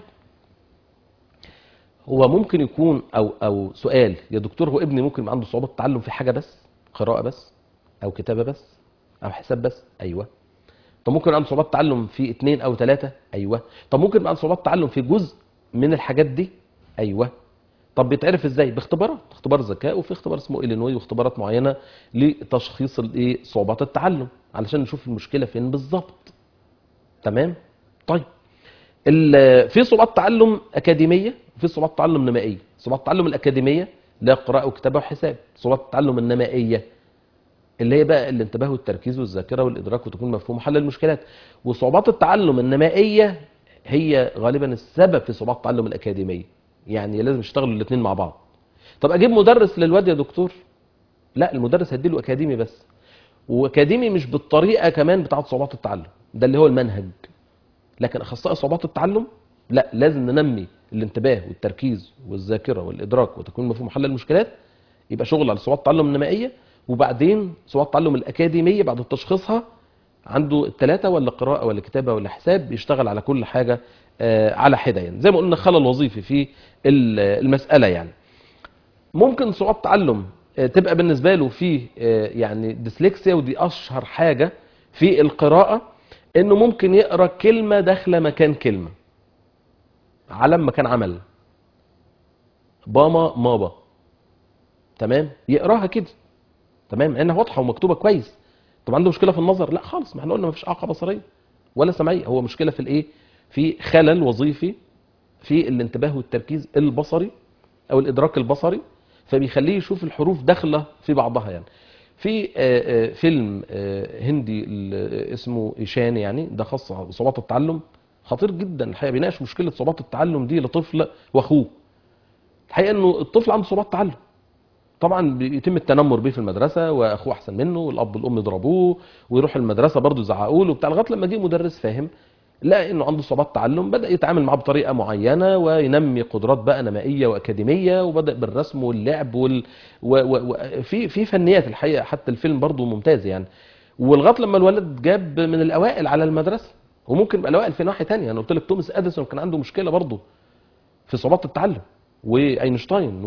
هو ممكن يكون او او سؤال يا دكتور هو ابني ممكن يبقى عنده صعوبه تعلم في حاجه بس قراءه بس او كتابه بس او حساب بس ايوه طب ممكن يبقى عنده صعوبات تعلم في اثنين او ثلاثه ايوه طب ممكن يبقى عنده صعوبات تعلم في جزء من الحاجات دي ايوه طب بيتعرف ازاي باختبارات اختبار ذكاء وفي اختبار اسمه الينوي واختبارات معينه لتشخيص الايه صعوبات التعلم علشان نشوف المشكله فين بالظبط تمام طيب ال- في صعوبات تعلم اكاديميه وفي صعوبات تعلم نمائيه صعوبات التعلم الاكاديميه لا قراءه وكتابه وحساب صعوبات التعلم النمائيه اللي هي بقى الانتباه والتركيز والذاكره والادراك وتكون مفهوم حل المشكلات وصعوبات التعلم النمائيه هي غالبا السبب في صعوبات التعلم الاكاديميه يعني لازم يشتغلوا الاثنين مع بعض طب اجيب مدرس للواد يا دكتور لا المدرس هديله اكاديمي بس واكاديمي مش بالطريقه كمان بتاعت صعوبات التعلم ده اللي هو المنهج لكن اخصائي صعوبات التعلم لا لازم ننمي الانتباه والتركيز والذاكره والادراك وتكوين مفهوم حل المشكلات يبقى شغل على صعوبات التعلم النمائيه وبعدين صعوبات التعلم الاكاديميه بعد تشخيصها عنده الثلاثه ولا قراءه ولا كتابه ولا حساب بيشتغل على كل حاجه آه، على حده يعني زي ما قلنا خلل وظيفي في ال- المساله يعني ممكن صعوبة تعلم آه، تبقى بالنسبة له في آه، يعني ديسلكسيا ودي أشهر حاجة في القراءة إنه ممكن يقرأ كلمة داخلة مكان كلمة علم مكان عمل باما مابا تمام يقراها كده تمام انها واضحه ومكتوبه كويس طب عنده مشكله في النظر لا خالص ما احنا قلنا ما فيش اعاقه بصريه ولا سمعيه هو مشكله في الايه في خلل وظيفي في الانتباه والتركيز البصري او الادراك البصري فبيخليه يشوف الحروف داخله في بعضها يعني في آه، آه، فيلم آه، هندي ال- اسمه ايشان يعني ده خاص بصعوبات التعلم خطير جدا الحقيقه بيناقش مشكله صعوبات التعلم دي لطفل واخوه الحقيقه انه الطفل عنده صعوبات تعلم طبعا بيتم التنمر بيه في المدرسه واخوه احسن منه والاب والام يضربوه ويروح المدرسه برضه يزعقوا له بتاع لغايه لما جه مدرس فاهم لقى انه عنده صعوبات تعلم بدا يتعامل معاه بطريقه معينه وينمي قدرات بقى نمائيه واكاديميه وبدا بالرسم واللعب وال... و... و... و... في في فنيات الحقيقه حتى الفيلم برضه ممتاز يعني ولغايه لما الولد جاب من الاوائل على المدرسه وممكن يبقى الاوائل في ناحيه ثانيه انا قلت لك توماس اديسون كان عنده مشكله برضه في صعوبات التعلم واينشتاين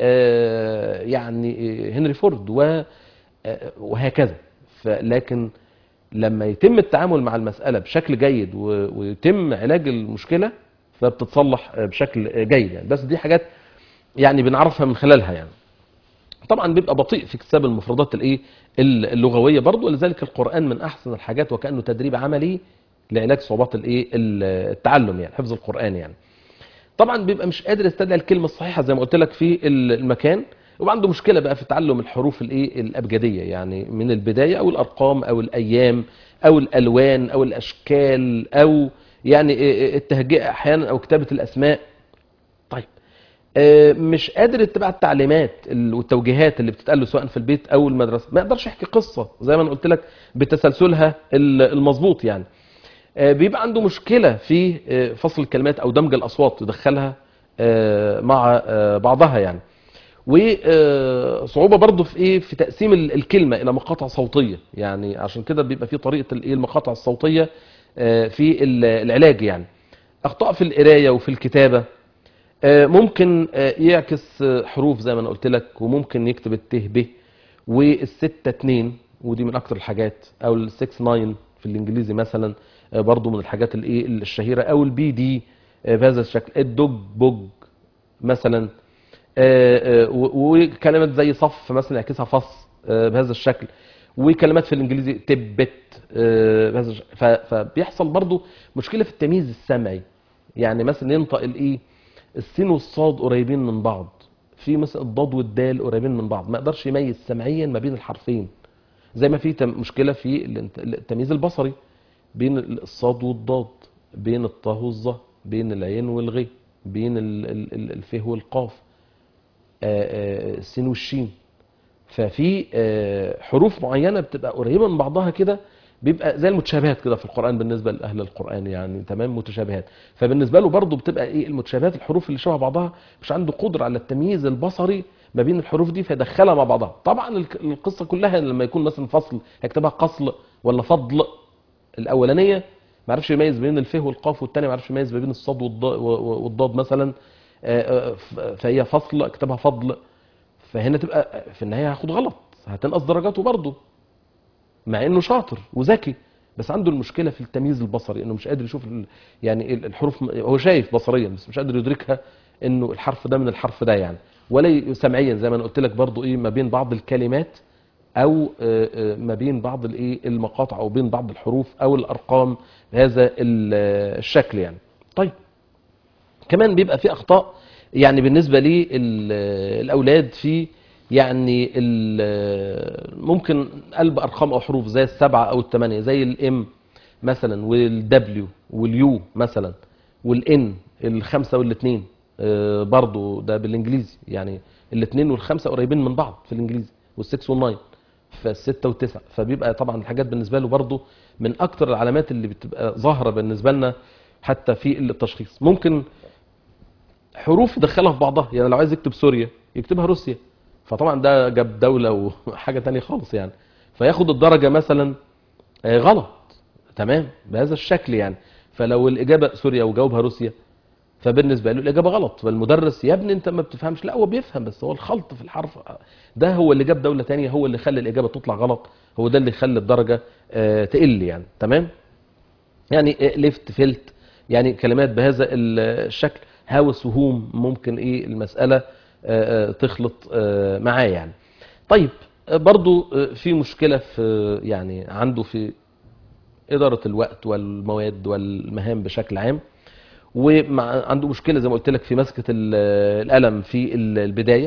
ويعني هنري فورد و آه، وهكذا لكن لما يتم التعامل مع المسألة بشكل جيد و- ويتم علاج المشكلة فبتتصلح آه، بشكل جيد يعني بس دي حاجات يعني بنعرفها من خلالها يعني طبعا بيبقى بطيء في اكتساب المفردات الايه اللغويه برضه ولذلك القران من احسن الحاجات وكانه تدريب عملي لعلاج صعوبات الايه التعلم يعني حفظ القران يعني طبعا بيبقى مش قادر يستدعي الكلمه الصحيحه زي ما قلت لك في المكان ويبقى عنده مشكله بقى في تعلم الحروف الايه الابجديه يعني من البدايه او الارقام او الايام او الالوان او الاشكال او يعني التهجئه احيانا او كتابه الاسماء طيب آه، مش قادر يتبع التعليمات ال- والتوجيهات اللي بتتقال له سواء في البيت او المدرسه ما يقدرش يحكي قصه زي ما انا قلت لك بتسلسلها ال- المظبوط يعني آه، بيبقى عنده مشكله في آه، فصل الكلمات او دمج الاصوات يدخلها آه، مع آه، بعضها يعني وصعوبه برضه في ايه في تقسيم ال- الكلمه الى مقاطع صوتيه يعني عشان كده بيبقى في طريقه الايه المقاطع الصوتيه آه، في ال- العلاج يعني اخطاء في القرايه وفي الكتابه آه، ممكن آه، يعكس آه، حروف زي ما انا قلت لك وممكن يكتب الت ب والستة اتنين ودي من اكتر الحاجات او السكس ناين في الانجليزي مثلا آه، برضو من الحاجات الايه الشهيره او البي دي آه، بهذا الشكل الدوج بوج مثلا آه، آه، و- وكلمات زي صف مثلا يعكسها فص آه، بهذا الشكل وكلمات في الانجليزي تبت آه، بهذا الشكل ف- فبيحصل برضو مشكله في التمييز السمعي يعني مثلا ينطق الايه السين والصاد قريبين من بعض في مثلا الضاد والدال قريبين من بعض ما يقدرش يميز سمعيا ما بين الحرفين زي ما في تم- مشكله في الانت- التمييز البصري بين الصاد والضاد بين الطه والظه بين العين والغي بين ال- ال- ال- الفه والقاف آه، آه، السين والشين ففي آه، حروف معينه بتبقى قريبه من بعضها كده بيبقى زي المتشابهات كده في القران بالنسبه لاهل القران يعني تمام متشابهات فبالنسبه له برضه بتبقى ايه المتشابهات الحروف اللي شبه بعضها مش عنده قدره على التمييز البصري ما بين الحروف دي فيدخلها مع بعضها طبعا الك- القصه كلها لما يكون مثلا فصل هيكتبها قصل ولا فضل الاولانيه ما عرفش يميز بين الفه والقاف والثانيه ما عرفش يميز ما بين الصاد والض- والضاد مثلا آه، آه، ف- فهي فصل اكتبها فضل فهنا تبقى في النهايه هاخد غلط هتنقص درجاته برضه مع انه شاطر وذكي بس عنده المشكله في التمييز البصري انه مش قادر يشوف ال- يعني ال- الحروف هو شايف بصريا بس مش قادر يدركها انه الحرف ده من الحرف ده يعني ولا ي- سمعيا زي ما انا قلت لك برضه ايه ما بين بعض الكلمات او آه، آه، ما بين بعض الايه المقاطع او بين بعض الحروف او الارقام بهذا ال- آه، الشكل يعني طيب كمان بيبقى في اخطاء يعني بالنسبه للاولاد في يعني ال- ممكن قلب ارقام او حروف زي السبعه او الثمانيه زي الام مثلا والدبليو واليو مثلا والان الخمسه والاثنين آه، برضو ده بالانجليزي يعني الاثنين والخمسه قريبين من بعض في الانجليزي والسكس والناين فالستة والتسعة فبيبقى طبعا الحاجات بالنسبة له برضو من أكتر العلامات اللي بتبقى ظاهرة بالنسبة لنا حتى في التشخيص ممكن حروف يدخلها في بعضها يعني لو عايز يكتب سوريا يكتبها روسيا فطبعا ده جاب دولة وحاجة تانية خالص يعني فياخد الدرجة مثلا آه، غلط تمام بهذا الشكل يعني فلو الإجابة سوريا وجاوبها روسيا فبالنسبه له الاجابه غلط فالمدرس يا ابني انت ما بتفهمش لا هو بيفهم بس هو الخلط في الحرف ده هو اللي جاب دوله تانية هو اللي خلى الاجابه تطلع غلط هو ده اللي خلى الدرجه آه، تقل يعني تمام يعني ليفت فيلت يعني كلمات بهذا ال- الشكل هاوس وهوم ممكن ايه المساله آه، آه، تخلط آه، معاه يعني طيب آه، برضو آه، في مشكله في يعني عنده في اداره الوقت والمواد والمهام بشكل عام وعنده مشكله زي ما قلت لك في مسكه ال- القلم في ال- البدايه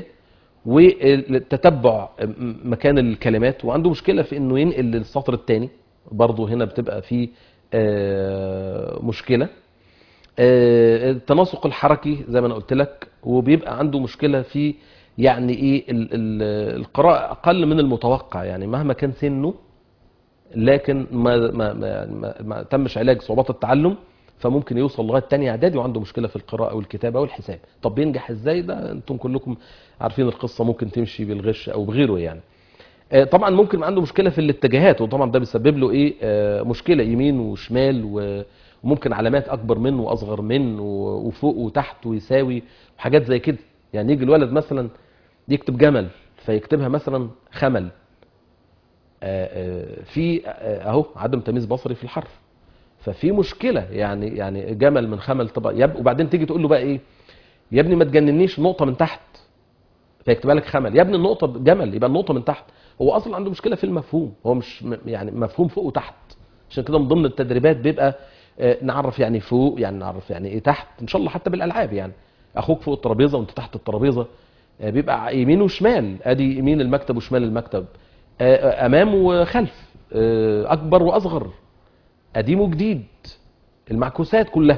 وتتبع مكان الكلمات وعنده مشكله في انه ينقل للسطر الثاني برضه هنا بتبقى في آه، مشكله آه، التناسق الحركي زي ما انا قلت لك وبيبقى عنده مشكله في يعني ايه ال- ال- القراءه اقل من المتوقع يعني مهما كان سنه لكن ما ما ما, ما, ما تمش علاج صعوبات التعلم فممكن يوصل لغايه تانية اعدادي وعنده مشكله في القراءه والكتابه والحساب طب بينجح ازاي ده انتم كلكم عارفين القصه ممكن تمشي بالغش او بغيره يعني آه، طبعا ممكن عنده مشكله في الاتجاهات وطبعا ده بيسبب له ايه آه، مشكله يمين وشمال و- وممكن علامات اكبر منه واصغر منه و- وفوق وتحت ويساوي وحاجات زي كده يعني يجي الولد مثلا يكتب جمل فيكتبها مثلا خمل آه، آه، في آه، اهو عدم تمييز بصري في الحرف ففي مشكله يعني يعني جمل من خمل طبعا يب وبعدين تيجي تقول له بقى ايه يا ابني ما تجننيش نقطه من تحت فيكتبها لك خمل يا ابني النقطه جمل يبقى النقطه من تحت هو اصلا عنده مشكله في المفهوم هو مش م- يعني مفهوم فوق وتحت عشان كده من ضمن التدريبات بيبقى آه، نعرف يعني فوق يعني نعرف يعني ايه تحت ان شاء الله حتى بالالعاب يعني اخوك فوق الترابيزه وانت تحت الترابيزه آه، بيبقى يمين وشمال ادي يمين المكتب وشمال المكتب آه، آه، امام وخلف آه، اكبر واصغر قديم وجديد المعكوسات كلها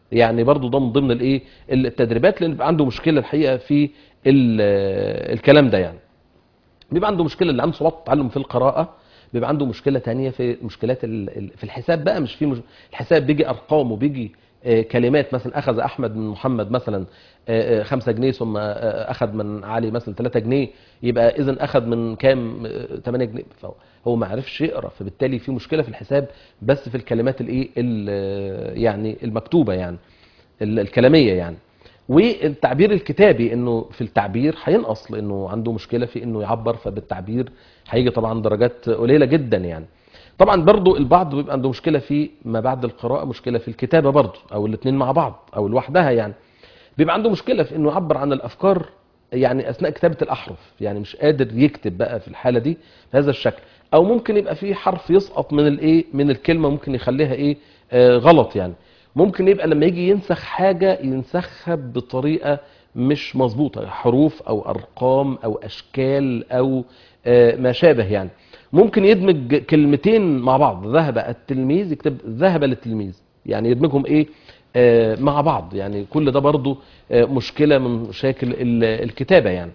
يعني برضو ده من ضمن الايه التدريبات لان بيبقى عنده مشكله الحقيقه في ال- الكلام ده يعني بيبقى عنده مشكله اللي عنده صعوبات تعلم في القراءه بيبقى عنده مشكله تانية في مشكلات ال- ال- في الحساب بقى مش في مش الحساب بيجي ارقام وبيجي آه، كلمات مثلا اخذ احمد من محمد مثلا 5 جنيه ثم آه، اخذ من علي مثلا 3 جنيه يبقى اذا اخذ من كام 8 جنيه فهو ما عرفش يقرا فبالتالي في مشكله في الحساب بس في الكلمات الايه ال- يعني المكتوبه يعني ال- الكلاميه يعني والتعبير الكتابي انه في التعبير هينقص لانه عنده مشكله في انه يعبر فبالتعبير هيجي طبعا درجات قليله جدا يعني طبعا برضو البعض بيبقى عنده مشكله في ما بعد القراءه مشكله في الكتابه برضو او الاثنين مع بعض او لوحدها يعني بيبقى عنده مشكله في انه يعبر عن الافكار يعني اثناء كتابه الاحرف يعني مش قادر يكتب بقى في الحاله دي بهذا الشكل او ممكن يبقى في حرف يسقط من الايه من الكلمه ممكن يخليها ايه آه غلط يعني ممكن يبقى لما يجي ينسخ حاجه ينسخها بطريقه مش مظبوطه حروف او ارقام او اشكال او آه ما شابه يعني ممكن يدمج كلمتين مع بعض ذهب التلميذ يكتب ذهب للتلميذ يعني يدمجهم ايه آه مع بعض يعني كل ده برضو آه مشكله من مشاكل ال- الكتابه يعني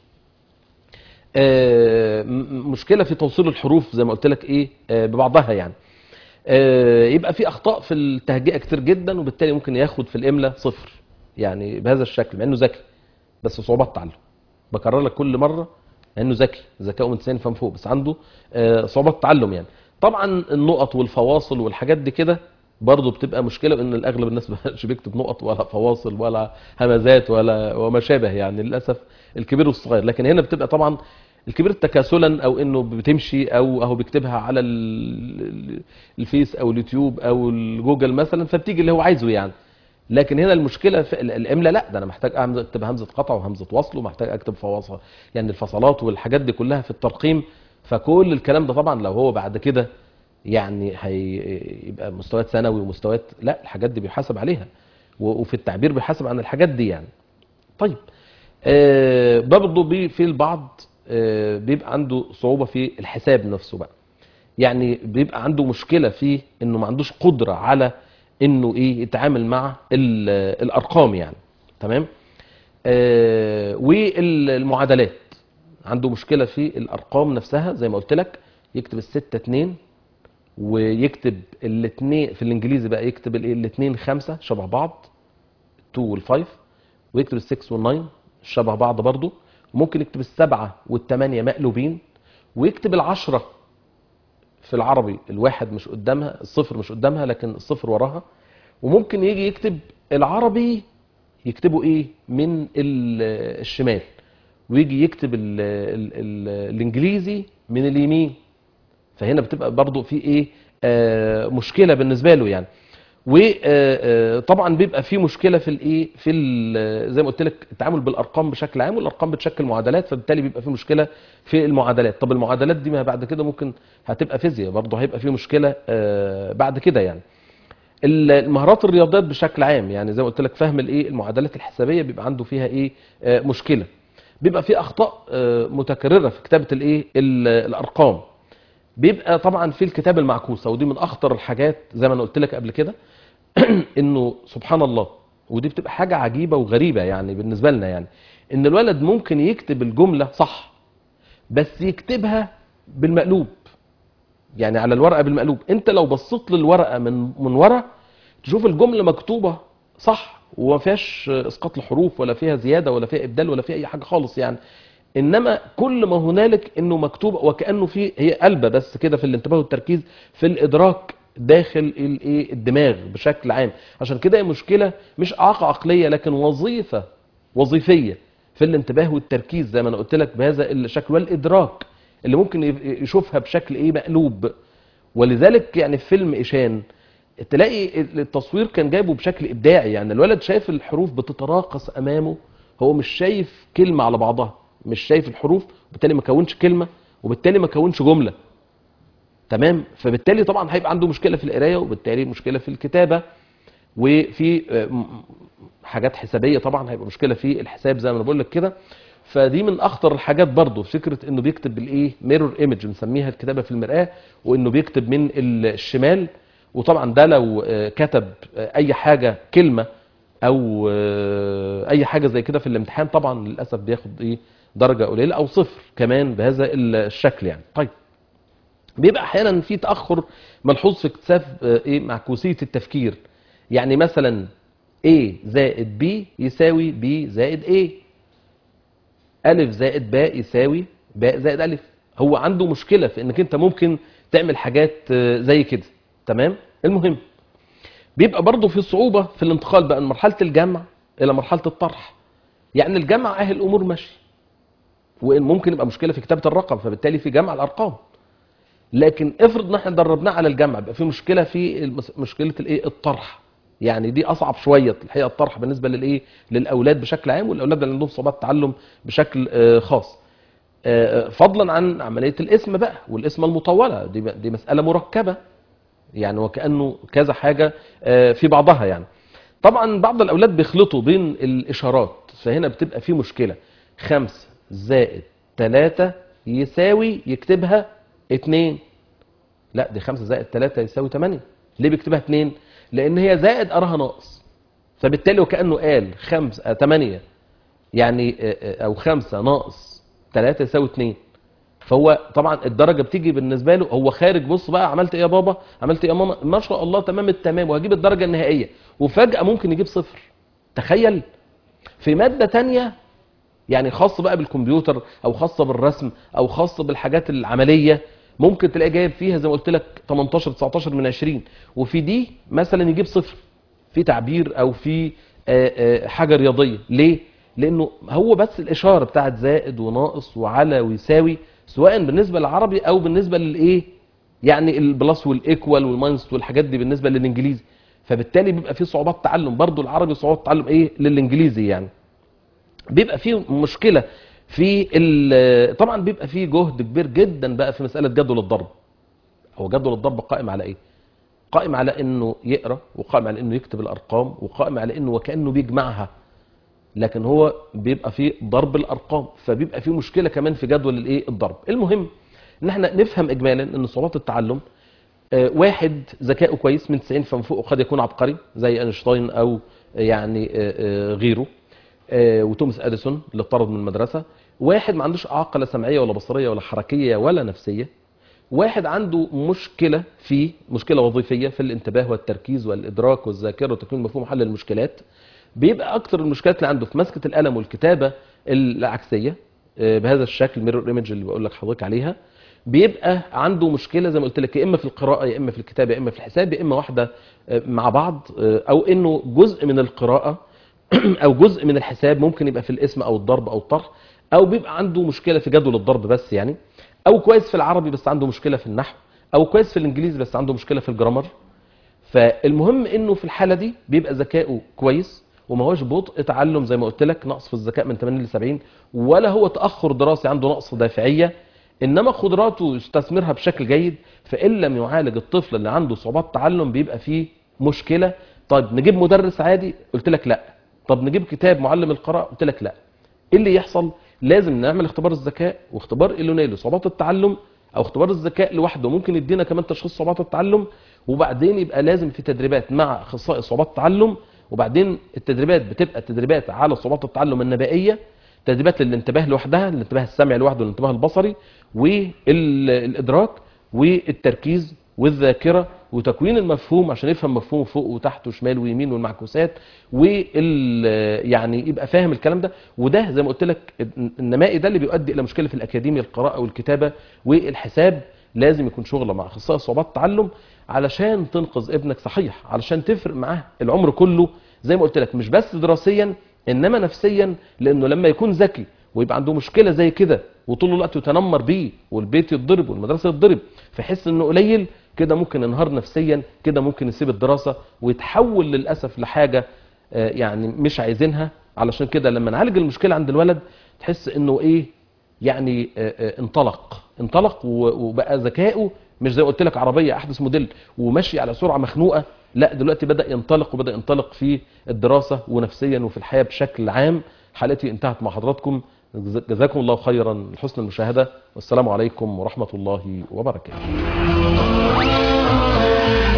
آه، م- مشكله في توصيل الحروف زي ما قلت لك ايه آه، ببعضها يعني آه، يبقى في اخطاء في التهجئه كتير جدا وبالتالي ممكن ياخد في الاملاء صفر يعني بهذا الشكل مع انه ذكي بس صعوبات تعلم بكرر لك كل مره انه ذكي ذكاؤه من 90 فما فوق بس عنده آه، صعوبات تعلم يعني طبعا النقط والفواصل والحاجات دي كده برضه بتبقى مشكله ان الاغلب الناس ما بقاش بيكتب نقط ولا فواصل ولا همزات ولا وما شابه يعني للاسف الكبير والصغير لكن هنا بتبقى طبعا الكبير تكاسلا او انه بتمشي او اهو بيكتبها على ال- الفيس او اليوتيوب او الجوجل مثلا فبتيجي اللي هو عايزه يعني لكن هنا المشكله في ال- الاملاء لا ده انا محتاج أعمل- اكتب همزه قطع وهمزه وصل ومحتاج اكتب فواصل يعني الفصلات والحاجات دي كلها في الترقيم فكل الكلام ده طبعا لو هو بعد كده يعني هيبقى مستويات ثانوي ومستويات لا الحاجات دي بيحاسب عليها و- وفي التعبير بيحاسب عن الحاجات دي يعني طيب آه برضه بي في البعض آه بيبقى عنده صعوبة في الحساب نفسه بقى يعني بيبقى عنده مشكلة في انه ما عندوش قدرة على انه ايه يتعامل مع ال- الارقام يعني تمام آه والمعادلات عنده مشكلة في الارقام نفسها زي ما قلت لك يكتب الستة اتنين ويكتب الاثنين في الانجليزي بقى يكتب الايه الاثنين خمسة شبه بعض 2 والفايف ويكتب السكس والناين شبه بعض برضو وممكن يكتب السبعة والثمانية مقلوبين ويكتب العشرة في العربي الواحد مش قدامها الصفر مش قدامها لكن الصفر وراها وممكن يجي يكتب العربي يكتبه ايه من ال- الشمال ويجي يكتب ال ال ال الانجليزي من اليمين فهنا بتبقى برضو في ايه آه مشكله بالنسبه له يعني وطبعا بيبقى في مشكله في الايه في ال- زي ما قلت لك التعامل بالارقام بشكل عام والارقام بتشكل معادلات فبالتالي بيبقى في مشكله في المعادلات طب المعادلات دي ما بعد كده ممكن هتبقى فيزياء برضه هيبقى في مشكله آه بعد كده يعني المهارات الرياضيات بشكل عام يعني زي ما قلت لك فهم الايه المعادلات الحسابيه بيبقى عنده فيها ايه آه مشكله بيبقى في اخطاء آه متكرره في كتابه الايه ال- الارقام بيبقى طبعا في الكتابه المعكوسه ودي من اخطر الحاجات زي ما انا قلت لك قبل كده انه سبحان الله ودي بتبقى حاجه عجيبه وغريبه يعني بالنسبه لنا يعني ان الولد ممكن يكتب الجمله صح بس يكتبها بالمقلوب يعني على الورقه بالمقلوب انت لو بصيت للورقه من من ورا تشوف الجمله مكتوبه صح وما فيهاش اسقاط الحروف ولا فيها زياده ولا فيها ابدال ولا فيها اي حاجه خالص يعني انما كل ما هنالك انه مكتوب وكانه في هي قلبه بس كده في الانتباه والتركيز في الادراك داخل الايه الدماغ بشكل عام عشان كده هي مشكله مش اعاقه عقليه لكن وظيفه وظيفيه في الانتباه والتركيز زي ما انا قلت لك بهذا الشكل والادراك اللي ممكن يشوفها بشكل ايه مقلوب ولذلك يعني في فيلم ايشان تلاقي التصوير كان جايبه بشكل ابداعي يعني الولد شايف الحروف بتتراقص امامه هو مش شايف كلمه على بعضها مش شايف الحروف وبالتالي ما كونش كلمه وبالتالي ما كونش جمله تمام فبالتالي طبعا هيبقى عنده مشكله في القرايه وبالتالي مشكله في الكتابه وفي آه، م- حاجات حسابيه طبعا هيبقى مشكله في الحساب زي ما انا بقول لك كده فدي من اخطر الحاجات برضو فكره انه بيكتب بالايه ميرور ايمج بنسميها الكتابه في المراه وانه بيكتب من الشمال وطبعا ده لو آه، كتب آه، اي حاجه كلمه او آه، اي حاجه زي كده في الامتحان طبعا للاسف بياخد ايه درجه قليله او صفر كمان بهذا الشكل يعني طيب بيبقى احيانا في تاخر ملحوظ في اكتساب آه، ايه معكوسيه التفكير يعني مثلا A زائد B يساوي B زائد A ألف زائد باء يساوي باء زائد ألف هو عنده مشكلة في انك انت ممكن تعمل حاجات آه، زي كده تمام المهم بيبقى برضه في صعوبة في الانتقال بقى من مرحلة الجمع إلى مرحلة الطرح يعني الجمع أهل الأمور ماشي وممكن يبقى مشكلة في كتابة الرقم فبالتالي في جمع الأرقام لكن افرض ان احنا دربناه على الجمع بقى في مشكله في المس- مشكله الايه الطرح يعني دي اصعب شويه الحقيقه الطرح بالنسبه للايه للاولاد بشكل عام والاولاد اللي عندهم صعوبات تعلم بشكل آه، خاص آه، فضلا عن عمليه الاسم بقى والاسم المطوله دي دي مساله مركبه يعني وكانه كذا حاجه آه، في بعضها يعني طبعا بعض الاولاد بيخلطوا بين الاشارات فهنا بتبقى في مشكله خمسة زائد ثلاثة يساوي يكتبها اتنين لا دي خمسة زائد ثلاثة يساوي تمانية ليه بيكتبها اتنين لان هي زائد اراها ناقص فبالتالي وكانه قال خمسة آه، تمانية يعني آه، آه، او خمسة ناقص ثلاثة يساوي اتنين فهو طبعا الدرجه بتيجي بالنسبه له هو خارج بص بقى عملت ايه يا بابا عملت ايه يا ماما ما شاء الله تمام التمام وهجيب الدرجه النهائيه وفجاه ممكن يجيب صفر تخيل في ماده تانية يعني خاص بقى بالكمبيوتر او خاصه بالرسم او خاصه بالحاجات العمليه ممكن تلاقي جايب فيها زي ما قلت لك 18 19 من 20 وفي دي مثلا يجيب صفر في تعبير او في آه، آه، حاجه رياضيه ليه لانه هو بس الاشاره بتاعت زائد وناقص وعلى ويساوي سواء بالنسبه للعربي او بالنسبه للايه يعني البلس والايكوال والماينس والحاجات دي بالنسبه للانجليزي فبالتالي بيبقى في صعوبات تعلم برضو العربي صعوبات تعلم ايه للانجليزي يعني بيبقى فيه مشكله في ال- طبعا بيبقى فيه جهد كبير جدا بقى في مساله جدول الضرب هو جدول الضرب قائم على ايه قائم على انه يقرا وقائم على انه يكتب الارقام وقائم على انه وكانه بيجمعها لكن هو بيبقى فيه ضرب الارقام فبيبقى فيه مشكله كمان في جدول الايه الضرب المهم ان احنا نفهم اجمالا ان صعوبات التعلم آه، واحد ذكائه كويس من 90 فما فوق قد يكون عبقري زي اينشتاين او يعني آه، آه، غيره آه، وتوماس اديسون اللي طرد من المدرسه واحد ما عندوش اعاقه لا سمعيه ولا بصريه ولا حركيه ولا نفسيه واحد عنده مشكله في مشكله وظيفيه في الانتباه والتركيز والادراك والذاكره وتكوين مفهوم حل المشكلات بيبقى اكتر المشكلات اللي عنده في مسكه القلم والكتابه العكسيه آه، بهذا الشكل ميرور ايمج اللي بقول لك حضرتك عليها بيبقى عنده مشكله زي ما قلت لك يا اما في القراءه يا اما في الكتابه يا اما في الحساب يا اما واحده آه، مع بعض آه، او انه جزء من القراءه او جزء من الحساب ممكن يبقى في الاسم او الضرب او الطرح او بيبقى عنده مشكله في جدول الضرب بس يعني او كويس في العربي بس عنده مشكله في النحو او كويس في الانجليزي بس عنده مشكله في الجرامر فالمهم انه في الحاله دي بيبقى ذكائه كويس وما هوش بطء تعلم زي ما قلت لك نقص في الذكاء من 80 ل 70 ولا هو تاخر دراسي عنده نقص دافعيه انما قدراته يستثمرها بشكل جيد فان لم يعالج الطفل اللي عنده صعوبات تعلم بيبقى فيه مشكله طيب نجيب مدرس عادي قلت لك لا طب نجيب كتاب معلم القراءه قلت لك لا ايه اللي يحصل لازم نعمل اختبار الذكاء واختبار ايلوني لصعوبات التعلم او اختبار الذكاء لوحده ممكن يدينا كمان تشخيص صعوبات التعلم وبعدين يبقى لازم في تدريبات مع اخصائي صعوبات التعلم وبعدين التدريبات بتبقى تدريبات على صعوبات التعلم النبائيه تدريبات للانتباه لوحدها الانتباه السمعي لوحده والانتباه البصري والادراك والتركيز والذاكره وتكوين المفهوم عشان يفهم مفهومه فوق وتحت وشمال ويمين والمعكوسات وال يعني يبقى فاهم الكلام ده وده زي ما قلت لك النمائي ده اللي بيؤدي الى مشكله في الاكاديميه القراءه والكتابه والحساب لازم يكون شغله مع اخصائي صعوبات التعلم علشان تنقذ ابنك صحيح علشان تفرق معاه العمر كله زي ما قلت لك مش بس دراسيا انما نفسيا لانه لما يكون ذكي ويبقى عنده مشكله زي كده وطول الوقت يتنمر بيه والبيت يتضرب والمدرسه يتضرب فيحس انه قليل كده ممكن ينهار نفسيا كده ممكن يسيب الدراسه ويتحول للاسف لحاجه آه، يعني مش عايزينها علشان كده لما نعالج المشكله عند الولد تحس انه ايه يعني آه، آه، انطلق انطلق و- وبقى ذكائه مش زي ما قلت لك عربيه احدث موديل وماشي على سرعه مخنوقه لا دلوقتي بدا ينطلق وبدا ينطلق في الدراسه ونفسيا وفي الحياه بشكل عام حلقتي انتهت مع حضراتكم جزاكم الله خيرا لحسن المشاهده والسلام عليكم ورحمه الله وبركاته